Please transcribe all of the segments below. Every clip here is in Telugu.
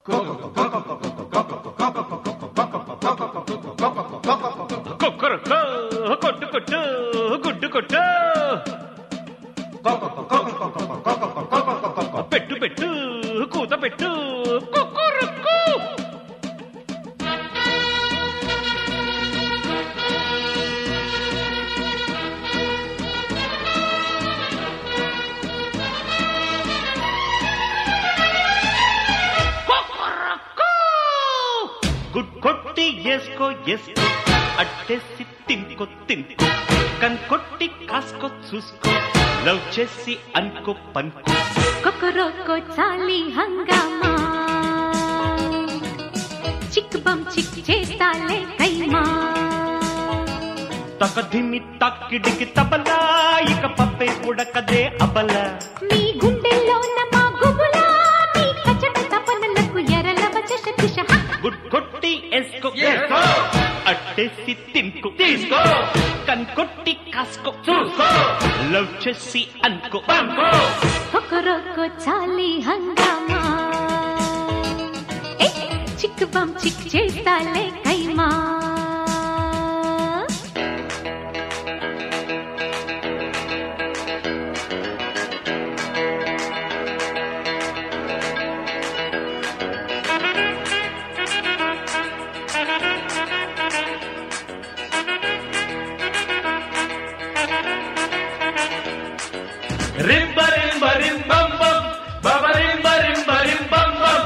కొక్కరొక్క కొట్టు కొట్టు గుడ్డు కొట్టు పెట్టు పెట్టు కూత పెట్టు కుక్కురుక్కు. కుక్కురుక్కు. గుడ్ కొట్టి వేసుకో వేసుకో అట్టేసి తినుకో తినుకో కన్కొట్టి కాసుకో చూసుకో లవ్ చేసి అనుకో పనుకో కొకరొకో చాలి హంగామా చిక్ బం చిక్ చేస్తాలే కైమా తకధిమి తక్కిడికి తబలా ఇక పప్పే ఉడకదే అబల మీ గుండెల్లో మా గుబులా మీ కచట తపనలకు ఎరల వచ్చ దిశ గుడ్ కొట్టి వేసుకో అట్టేసి తినుకో తీసుకో కన్కొట్టి కాసుకో చూసుకో లవ్ చేసి అనుకో అనుకో కొకరొకో చాలి హంగామా ఏ, చిక్ బం చిక్ చేస్తాలే కైమా రింబ రింబ రిం బం బం బబ రింబ రింబ రిం బం బం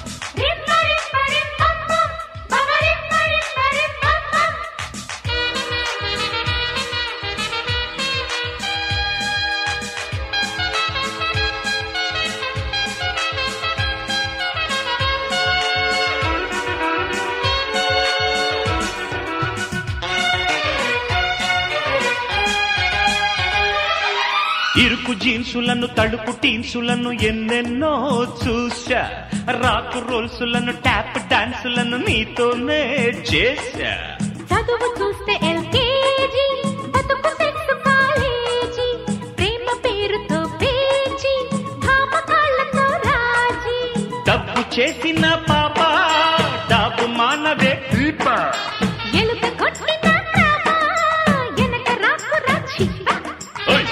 ఇరుకు జీన్సులను తడుపు టీన్సులను ఎన్నెన్నో చూసా రాకు రోల్సులను ట్యాప్ డాన్సులను నీతోనే చేశా చదువు చూస్తే ఎల్కేజీ బతుకు సెక్స్ కాలేజీ ప్రేమ పేరుతో పేజీ భామ కాళ్ళతో రాజీ డబ్బు చేసిన పాప డబ్బు మానవే దీప ఎలుక కొట్టిన ప్రేమ ఎనక రాకు రాజీ ఓయ్!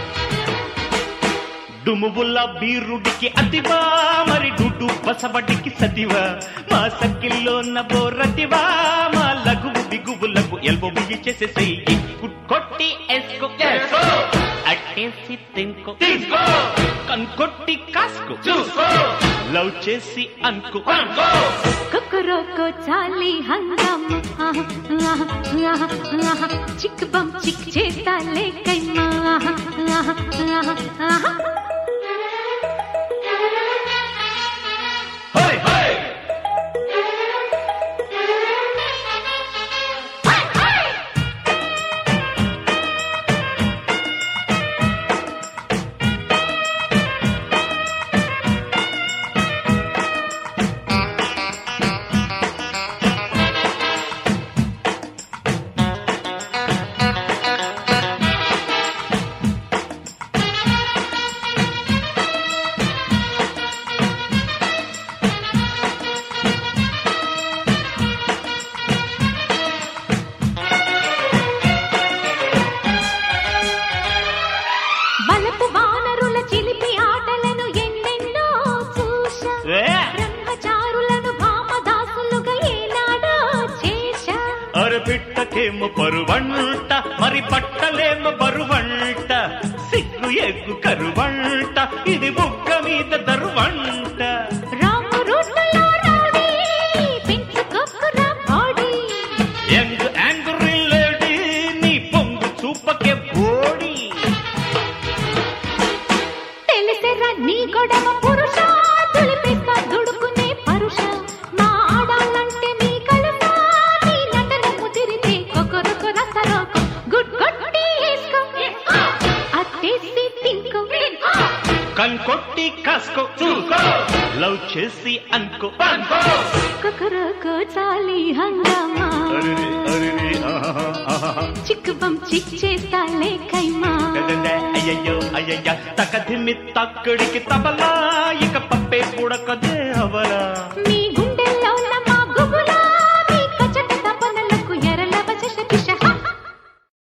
డుమువుల బీరుడికి అతివా మరి డుడు బసవడికి సతివా మా సక్కిల్లో నబోరతివా మా లఘువు బిగువులకు ఎల్బో బియ్యి చేసే చెయ్యి కొట్టి ఎస్కో అట్టేసి తింకో తీసుకో కన్కొట్టి కాసుకో చూసుకో లవ్ చేసి అనుకో అనుకో కుక్కరోకో చాలి హంగం చిక్ బం చిక్ చేస్తాలే కైమా హోయ్ హోయ్ బలపు వానరుల చిలిపి ఆటలను ఎన్నెన్నో చూశా ఏ! బ్రహ్మచారులను భామదాసులుగా ఏనాడో చేశా అర పిట్టకేమో పరువంట మరి పట్టలేమో బరువంట సిగ్గు ఎగ్గు కరువంట ఇది బుగ్గ మీద దరువంట రాము రూట్లో రౌడీ పెంచుకోకురా బాడీ యంగ్ యాంగ్రీ లేడీ నీ పొంగు చూపకే బోడి తెలిసెరా నీ గొడవ పురుష తులిపేస్తా దుడుకునే పరుష మా ఆడాలంటే మీ కలుస నీ నటన ముదిరితే కొకొరొక రసరోకు గుడ్ కొట్టి వేసుకో అట్టేసి తింకో కన్కొట్టి కాసుకో చూసుకో లవ్ చేసి అనుకో అనుకో కొకొరొక చాలి హంగామా అరెరే, అరెరే, ఆహా, ఆహా. చిక్ బం చిక్ చేస్తాలే కైమా డడడే, అయ్యయ్యో అయ్యయ్య తకధిమి తక్కడికి తబలా ఇక పప్పే పుడకదే అవలా మీ